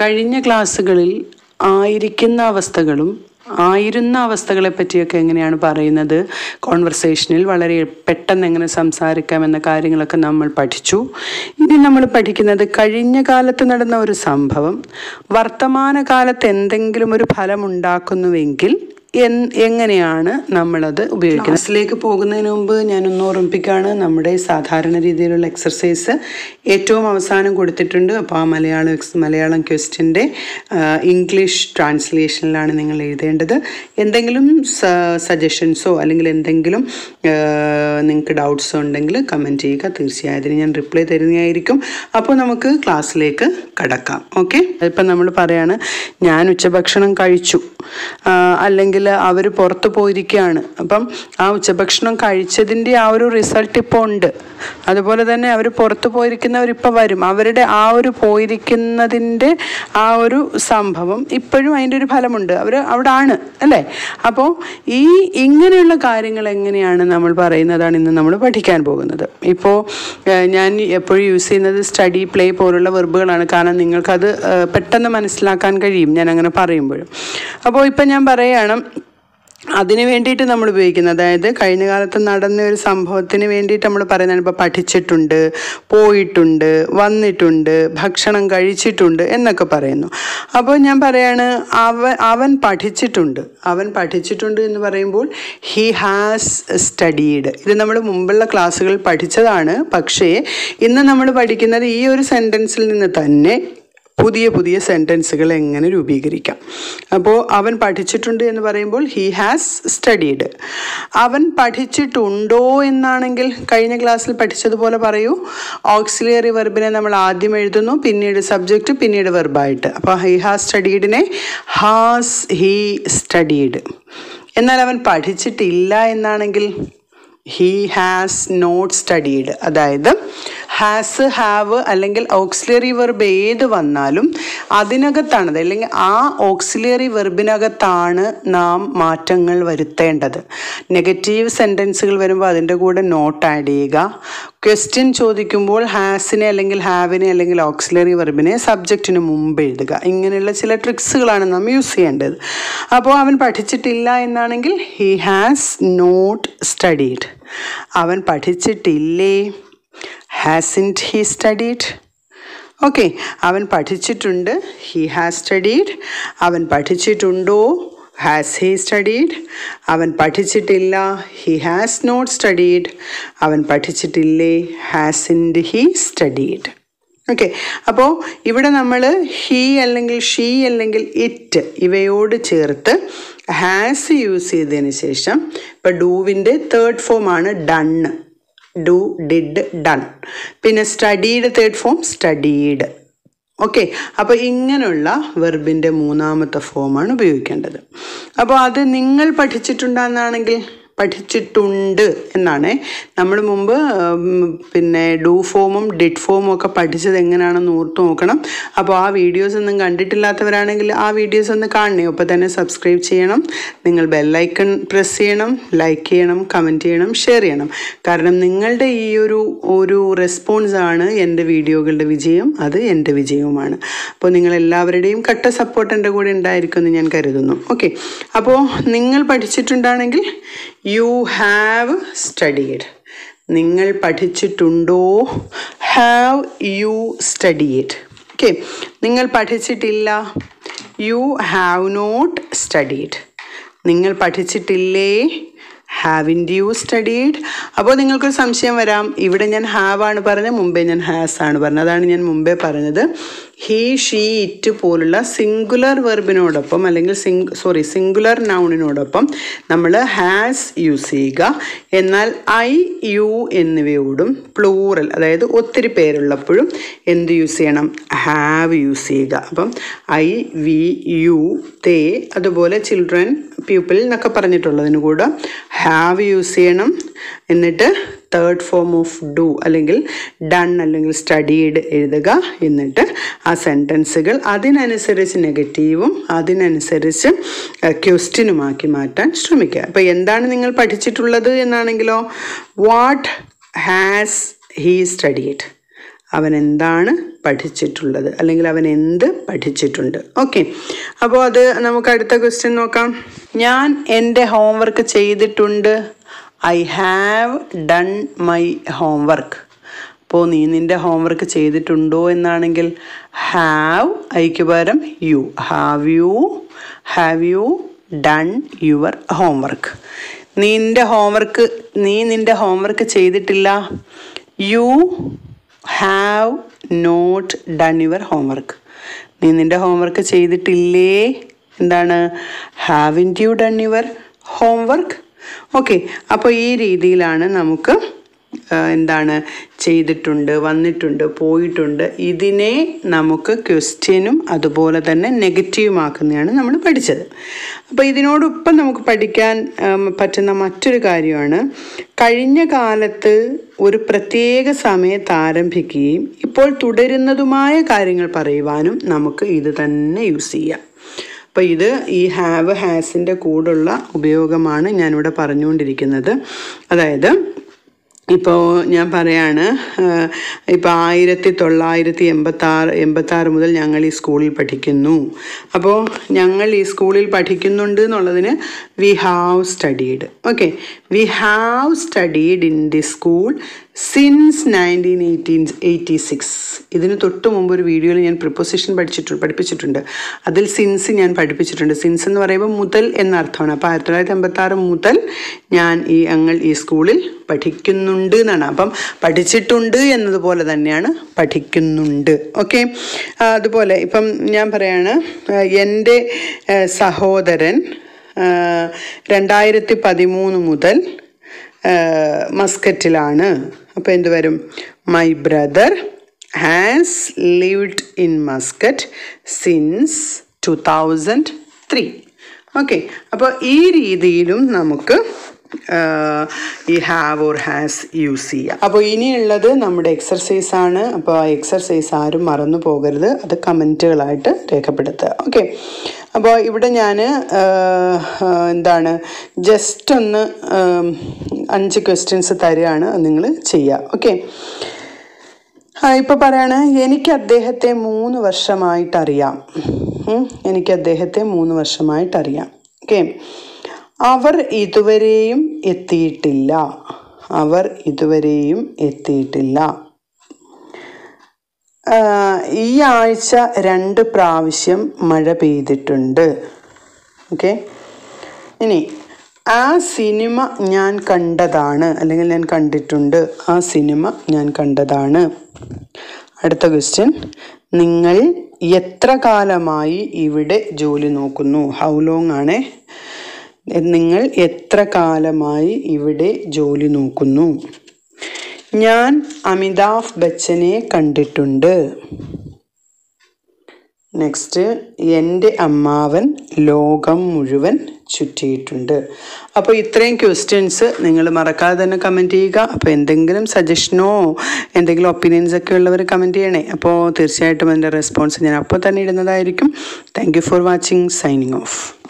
കഴിഞ്ഞ ക്ലാസ്സുകളിൽ ആയിരിക്കുന്ന അവസ്ഥകളും ആയിരുന്ന അവസ്ഥകളെ പറ്റിയൊക്കെ എങ്ങനെയാണ് പറയുന്നത് കോൺവെർസേഷനിൽ വളരെ പെട്ടെന്ന് എങ്ങനെ സംസാരിക്കാം എന്ന കാര്യങ്ങളൊക്കെ നമ്മൾ പഠിച്ചു ഇനി നമ്മൾ പഠിക്കുന്നത് കഴിഞ്ഞ കാലത്ത് നടന്ന ഒരു സംഭവം വർത്തമാന കാലത്ത് എന്തെങ്കിലും ഒരു ഫലം ഉണ്ടാക്കുന്നുവെങ്കിൽ എൻ- എങ്ങനെയാണ് നമ്മളത് ഉപയോഗിക്കുന്നത് ക്ലാസ്സിലേക്ക് പോകുന്നതിന് മുമ്പ് ഞാനൊന്ന് ഓർമ്മിപ്പിക്കുകയാണ് നമ്മുടെ സാധാരണ രീതിയിലുള്ള എക്സർസൈസ് ഏറ്റവും അവസാനം കൊടുത്തിട്ടുണ്ട് അപ്പോൾ ആ മലയാളം എക്സ് മലയാളം ക്വസ്റ്റ്യൻ്റെ ഇംഗ്ലീഷ് ട്രാൻസ്ലേഷനിലാണ് നിങ്ങൾ എഴുതേണ്ടത് എന്തെങ്കിലും സജഷൻസോ അല്ലെങ്കിൽ എന്തെങ്കിലും നിങ്ങൾക്ക് ഡൗട്ട്സോ ഉണ്ടെങ്കിൽ കമൻറ്റ് ചെയ്യുക തീർച്ചയായും അതിന് ഞാൻ റിപ്ലൈ തരുന്നതായിരിക്കും അപ്പോൾ നമുക്ക് ക്ലാസ്സിലേക്ക് കടക്കാം ഓക്കെ ഇപ്പം നമ്മൾ പറയാണ് ഞാൻ ഉച്ചഭക്ഷണം കഴിച്ചു ആ, അല്ലെങ്കിൽ അവർ പുറത്ത് പോയിരിക്കുകയാണ് അപ്പം ആ ഉച്ചഭക്ഷണം കഴിച്ചതിൻ്റെ ആ ഒരു റിസൾട്ട് ഇപ്പോൾ ഉണ്ട് അതുപോലെ തന്നെ അവർ പുറത്ത് പോയിരിക്കുന്നവരിപ്പോൾ വരും അവരുടെ ആ ഒരു പോയിരിക്കുന്നതിൻ്റെ ആ ഒരു സംഭവം ഇപ്പോഴും അതിൻ്റെ ഒരു ഫലമുണ്ട് അവർ അവിടെ ആണ് അല്ലേ അപ്പോൾ ഈ ഇങ്ങനെയുള്ള കാര്യങ്ങൾ എങ്ങനെയാണ് നമ്മൾ പറയുന്നതാണ് ഇന്ന് നമ്മൾ പഠിക്കാൻ പോകുന്നത് ഇപ്പോൾ ഏഹ്, ഞാൻ എപ്പോഴും യൂസ് ചെയ്യുന്നത് സ്റ്റഡി പ്ലേ പോലുള്ള വെർബുകളാണ് കാരണം നിങ്ങൾക്കത് ഏഹ്, പെട്ടെന്ന് മനസ്സിലാക്കാൻ കഴിയും ഞാൻ അങ്ങനെ പറയുമ്പോഴും അപ്പോൾ ഇപ്പം ഞാൻ പറയുകയാണ് അതിന് വേണ്ടിയിട്ട് നമ്മൾ ഉപയോഗിക്കുന്നത് അതായത് കഴിഞ്ഞ കാലത്ത് നടന്ന ഒരു സംഭവത്തിന് വേണ്ടിയിട്ട് നമ്മൾ പറയുന്നതാണ് ഇപ്പോൾ പഠിച്ചിട്ടുണ്ട് പോയിട്ടുണ്ട് വന്നിട്ടുണ്ട് ഭക്ഷണം കഴിച്ചിട്ടുണ്ട് എന്നൊക്കെ പറയുന്നു അപ്പോൾ ഞാൻ പറയാണ് അവൻ അവൻ പഠിച്ചിട്ടുണ്ട് അവൻ പഠിച്ചിട്ടുണ്ട് എന്ന് പറയുമ്പോൾ ഹി ഹാസ് സ്റ്റഡീഡ് ഇത് നമ്മൾ മുമ്പുള്ള ക്ലാസ്സുകളിൽ പഠിച്ചതാണ് പക്ഷേ ഇന്ന് നമ്മൾ പഠിക്കുന്നത് ഈ ഒരു സെൻറ്റൻസിൽ നിന്ന് തന്നെ പുതിയ പുതിയ സെൻറ്റൻസുകൾ എങ്ങനെ രൂപീകരിക്കാം അപ്പോൾ അവൻ പഠിച്ചിട്ടുണ്ട് എന്ന് പറയുമ്പോൾ ഹി ഹാസ് സ്റ്റഡീഡ് അവൻ പഠിച്ചിട്ടുണ്ടോ എന്നാണെങ്കിൽ കഴിഞ്ഞ ക്ലാസ്സിൽ പഠിച്ചതുപോലെ പറയൂ ഓക്സിലിയറി വെർബിനെ നമ്മൾ ആദ്യം എഴുതുന്നു പിന്നീട് സബ്ജക്റ്റ് പിന്നീട് വെർബായിട്ട് അപ്പോൾ ഹി ഹാസ് സ്റ്റഡീഡിനെ ഹാസ് ഹീ സ്റ്റഡീഡ് എന്നാൽ അവൻ പഠിച്ചിട്ടില്ല എന്നാണെങ്കിൽ ഹീ ഹാസ് നോട്ട് സ്റ്റഡീഡ് അതായത് ഹാസ് ഹാവ് അല്ലെങ്കിൽ ഓക്സിലറി വെർബ് ഏത് വന്നാലും അതിനകത്താണത് അല്ലെങ്കിൽ ആ ഓക്സിലറി വെർബിനകത്താണ് നാം മാറ്റങ്ങൾ വരുത്തേണ്ടത് നെഗറ്റീവ് സെൻറ്റൻസുകൾ വരുമ്പോൾ അതിൻ്റെ കൂടെ നോട്ട് ആഡ് ചെയ്യുക ക്വസ്റ്റ്യൻ ചോദിക്കുമ്പോൾ ഹാസിനെ അല്ലെങ്കിൽ ഹാവിനെ അല്ലെങ്കിൽ ഓക്സിലറി വെർബിനെ സബ്ജക്റ്റിന് മുമ്പ് എഴുതുക ഇങ്ങനെയുള്ള ചില ട്രിക്സുകളാണ് നാം യൂസ് ചെയ്യേണ്ടത് അപ്പോൾ അവൻ പഠിച്ചിട്ടില്ല എന്നാണെങ്കിൽ ഹി ഹാസ് നോട്ട് സ്റ്റഡീഡ് അവൻ പഠിച്ചിട്ടില്ലേ ഹാസിൻറ്റ് ഹി സ്റ്റഡീഡ് ഓക്കെ അവൻ പഠിച്ചിട്ടുണ്ട് ഹി ഹാസ് സ്റ്റഡീഡ് അവൻ പഠിച്ചിട്ടുണ്ടോ ഹാസ് ഹി സ്റ്റഡീഡ് അവൻ പഠിച്ചിട്ടില്ല ഹി ഹാസ് നോട്ട് സ്റ്റഡീഡ് അവൻ പഠിച്ചിട്ടില്ലേ ഹാസിൻഡ് ഹി സ്റ്റഡീഡ് ഓക്കെ അപ്പോൾ ഇവിടെ നമ്മൾ ഹീ അല്ലെങ്കിൽ ഷീ അല്ലെങ്കിൽ ഇറ്റ് ഇവയോട് ചേർത്ത് ഹാസ് യൂസ് ചെയ്തതിന് ശേഷം ഇപ്പോൾ ഡൂവിൻ്റെ തേർഡ് ഫോമാണ് ഡണ്ണ് ഡു ഡിഡ് ഡൺ പിന്നെ studied third form studied okay അപ്പോൾ ഇങ്ങനെയുള്ള വെർബിൻ്റെ മൂന്നാമത്തെ ഫോമാണ് ഉപയോഗിക്കേണ്ടത് അപ്പോൾ അത് നിങ്ങൾ പഠിച്ചിട്ടുണ്ടെന്നാണെങ്കിൽ പഠിച്ചിട്ടുണ്ട് എന്നാണ് നമ്മൾ മുമ്പ് ഉം, പിന്നെ ഡു ഫോമും ഡിഡ് ഫോമും ഒക്കെ പഠിച്ചത് എങ്ങനെയാണെന്ന് ഓർത്ത് നോക്കണം അപ്പോൾ ആ വീഡിയോസ് ഒന്നും കണ്ടിട്ടില്ലാത്തവരാണെങ്കിൽ ആ വീഡിയോസ് ഒന്ന് കാണണേ ഒപ്പം തന്നെ സബ്സ്ക്രൈബ് ചെയ്യണം നിങ്ങൾ ബെല്ലൈക്കൺ പ്രസ് ചെയ്യണം ലൈക്ക് ചെയ്യണം കമൻറ്റ് ചെയ്യണം ഷെയർ ചെയ്യണം കാരണം നിങ്ങളുടെ ഈ ഒരു ഒരു റെസ്പോൺസ് ആണ് എൻ്റെ വീഡിയോകളുടെ വിജയം അത് എൻ്റെ വിജയവുമാണ് അപ്പോൾ നിങ്ങൾ എല്ലാവരുടെയും കട്ട സപ്പോർട്ട് എൻ്റെ കൂടെ ഉണ്ടായിരിക്കുമെന്ന് ഞാൻ കരുതുന്നു ഓക്കെ അപ്പോൾ നിങ്ങൾ പഠിച്ചിട്ടുണ്ടാണെങ്കിൽ യു ഹാവ് സ്റ്റഡീഡ് നിങ്ങൾ പഠിച്ചിട്ടുണ്ടോ ഹാവ് യു സ്റ്റഡീഡ് ഓക്കെ നിങ്ങൾ പഠിച്ചിട്ടില്ല യു ഹാവ് നോട്ട് സ്റ്റഡീഡ് നിങ്ങൾ പഠിച്ചിട്ടില്ലേ ഹാവിൻ യു സ്റ്റഡീഡ് അപ്പോൾ നിങ്ങൾക്കൊരു സംശയം വരാം ഇവിടെ ഞാൻ ഹാവ് ആണ് പറഞ്ഞത് മുമ്പേ ഞാൻ ഹാസ് ആണ് പറഞ്ഞത് അതാണ് ഞാൻ മുമ്പേ പറഞ്ഞത് ഹീ ഷീ ഇറ്റ് പോലുള്ള സിംഗുലർ വെർബിനോടൊപ്പം അല്ലെങ്കിൽ സിംഗ് സോറി സിംഗുലർ നൗണിനോടൊപ്പം നമ്മൾ ഹാസ് യൂസ് ചെയ്യുക എന്നാൽ ഐ യു എന്നിവയോടും പ്ലൂറൽ അതായത് ഒത്തിരി പേരുള്ളപ്പോഴും എന്ത് യൂസ് ചെയ്യണം ഹാവ് യൂസ് ചെയ്യുക അപ്പം ഐ വി യു തേ അതുപോലെ ചിൽഡ്രൻ പീപ്പിൾ എന്നൊക്കെ പറഞ്ഞിട്ടുള്ളതിന് കൂടെ ഹാവ് യൂസ് ചെയ്യണം എന്നിട്ട് തേർഡ് ഫോം ഓഫ് ഡു അല്ലെങ്കിൽ ഡൺ അല്ലെങ്കിൽ സ്റ്റഡീഡ് എഴുതുക എന്നിട്ട് ആ സെൻറ്റൻസുകൾ അതിനനുസരിച്ച് നെഗറ്റീവും അതിനനുസരിച്ച് ക്വസ്റ്റ്യനുമാക്കി മാറ്റാൻ ശ്രമിക്കുക അപ്പോൾ എന്താണ് നിങ്ങൾ പഠിച്ചിട്ടുള്ളത് എന്നാണെങ്കിലോ വാട്ട് ഹാസ് ഹീ സ്റ്റഡീഡ് അവൻ എന്താണ് പഠിച്ചിട്ടുള്ളത് അല്ലെങ്കിൽ അവൻ എന്ത് പഠിച്ചിട്ടുണ്ട് ഓക്കെ അപ്പോൾ അത് നമുക്ക് അടുത്ത ക്വസ്റ്റ്യൻ നോക്കാം ഞാൻ എൻ്റെ ഹോംവർക്ക് ചെയ്തിട്ടുണ്ട് I have done my homework അപ്പോൾ നീ നിൻ്റെ ഹോംവർക്ക് ചെയ്തിട്ടുണ്ടോ എന്നാണെങ്കിൽ ഹാവ് ഐക്ക് പകരം you have you have you done your homework നിൻ്റെ ഹോംവർക്ക് നീ നിൻ്റെ ഹോംവർക്ക് ചെയ്തിട്ടില്ല you have not done your homework നീ നിൻ്റെ ഹോംവർക്ക് ചെയ്തിട്ടില്ലേ എന്താണ് haven't you done your homework okay അപ്പോൾ ഈ രീതിയിലാണ് നമുക്ക് ആ, എന്താണ് ചെയ്തിട്ടുണ്ട് വന്നിട്ടുണ്ട് പോയിട്ടുണ്ട് ഇതിനെ നമുക്ക് ക്വസ്റ്റ്യനും അതുപോലെ തന്നെ നെഗറ്റീവുമാക്കുന്നതാണ് നമ്മൾ പഠിച്ചത് അപ്പോൾ ഇതിനോടൊപ്പം നമുക്ക് പഠിക്കാൻ ഉം, പറ്റുന്ന മറ്റൊരു കാര്യമാണ് കഴിഞ്ഞ കാലത്ത് ഒരു പ്രത്യേക സമയത്ത് ആരംഭിക്കുകയും ഇപ്പോൾ തുടരുന്നതുമായ കാര്യങ്ങൾ പറയുവാനും നമുക്ക് ഇത് തന്നെ യൂസ് ചെയ്യാം അപ്പോൾ ഇത് ഈ ഹാവ് ഹാസിൻ്റെ കൂടുള്ള ഉപയോഗമാണ് ഞാനിവിടെ പറഞ്ഞുകൊണ്ടിരിക്കുന്നത് അതായത് ഇപ്പോൾ ഞാൻ പറയാണ് ഇപ്പോൾ ആയിരത്തി തൊള്ളായിരത്തി എൺപത്താറ് എൺപത്താറ് മുതൽ ഞങ്ങൾ ഈ സ്കൂളിൽ പഠിക്കുന്നു അപ്പോൾ ഞങ്ങൾ ഈ സ്കൂളിൽ പഠിക്കുന്നുണ്ട് എന്നുള്ളതിന് we have studied okay we have studied in the school since nineteen eighteen eighty six ഇതിന് തൊട്ട് മുമ്പ് ഒരു വീഡിയോയിൽ ഞാൻ പ്രിപ്പോസിഷൻ പഠിച്ചിട്ടുണ്ട് പഠിപ്പിച്ചിട്ടുണ്ട് അതിൽ സിൻസ് ഞാൻ പഠിപ്പിച്ചിട്ടുണ്ട് സിൻസ് എന്ന് പറയുമ്പോൾ മുതൽ എന്ന അർത്ഥമാണ് അപ്പോൾ ആയിരത്തി തൊള്ളായിരത്തി എൺപത്തി ആറ് മുതൽ ഞാൻ ഈ ഞങ്ങൾ ഈ സ്കൂളിൽ പഠിക്കുന്നുണ്ട് എന്നാണ് അപ്പം പഠിച്ചിട്ടുണ്ട് എന്നതുപോലെ തന്നെയാണ് പഠിക്കുന്നുണ്ട് ഓക്കെ അതുപോലെ ഇപ്പം ഞാൻ പറയാണ് ആ, എൻ്റെ ആ, സഹോദരൻ ആ, രണ്ടായിരത്തി പതിമൂന്ന് മുതൽ ആ, മസ്കറ്റിലാണ് അപ്പോൾ എന്ത് വരും my brother has lived in Muscat since two thousand three okay അപ്പോൾ ഈ രീതിയിലും നമുക്ക് ആ, ഈ ഹാവ് ഓർ ഹാസ് യൂസ് ചെയ്യാം അപ്പോൾ ഇനിയുള്ളത് നമ്മുടെ എക്സർസൈസ് ആണ് അപ്പോൾ ആ എക്സർസൈസ് ആരും മറന്നു പോകരുത് അത് കമൻറ്റുകളായിട്ട് രേഖപ്പെടുത്തുക ഓക്കെ അപ്പോൾ ഇവിടെ ഞാൻ എന്താണ് ജസ്റ്റ് ഒന്ന് ആം, അഞ്ച് ക്വസ്റ്റ്യൻസ് തരികയാണ് നിങ്ങൾ ചെയ്യുക ഓക്കെ ആ ഇപ്പോൾ പറയാണ് എനിക്ക് അദ്ദേഹത്തെ മൂന്ന് വർഷമായിട്ട് അറിയാം ഉം, എനിക്ക് അദ്ദേഹത്തെ മൂന്ന് വർഷമായിട്ട് അറിയാം ഓക്കെ അവർ ഇതുവരെയും എത്തിയിട്ടില്ല അവർ ഇതുവരെയും എത്തിയിട്ടില്ല ആ, ഈ ആഴ്ച രണ്ട് പ്രാവശ്യം മഴ പെയ്തിട്ടുണ്ട് ഓക്കെ ഇനി ആ സിനിമ ഞാൻ കണ്ടതാണ് അല്ലെങ്കിൽ ഞാൻ കണ്ടിട്ടുണ്ട് ആ സിനിമ ഞാൻ കണ്ടതാണ് അടുത്ത ക്വസ്റ്റ്യൻ നിങ്ങൾ എത്ര കാലമായി ഇവിടെ ജോലി നോക്കുന്നു ഹൗ ലോങ് ആണ് നിങ്ങൾ എത്ര കാലമായി ഇവിടെ ജോലി നോക്കുന്നു ഞാൻ അമിതാഭ് ബച്ചനെ കണ്ടിട്ടുണ്ട് നെക്സ്റ്റ് എൻ്റെ അമ്മാവൻ ലോകം മുഴുവൻ ചുറ്റിയിട്ടുണ്ട് അപ്പോൾ ഇത്രയും ക്വസ്റ്റ്യൻസ് നിങ്ങൾ മറക്കാതെ തന്നെ കമൻറ്റ് ചെയ്യുക അപ്പോൾ എന്തെങ്കിലും സജഷനോ എന്തെങ്കിലും ഒപ്പീനിയൻസ് ഒക്കെ ഉള്ളവർ കമൻറ്റ് ചെയ്യണേ അപ്പോൾ തീർച്ചയായിട്ടും അതിൻ്റെ റെസ്പോൺസ് ഞാൻ അപ്പോൾ തന്നെ ഇടുന്നതായിരിക്കും thank you for watching signing of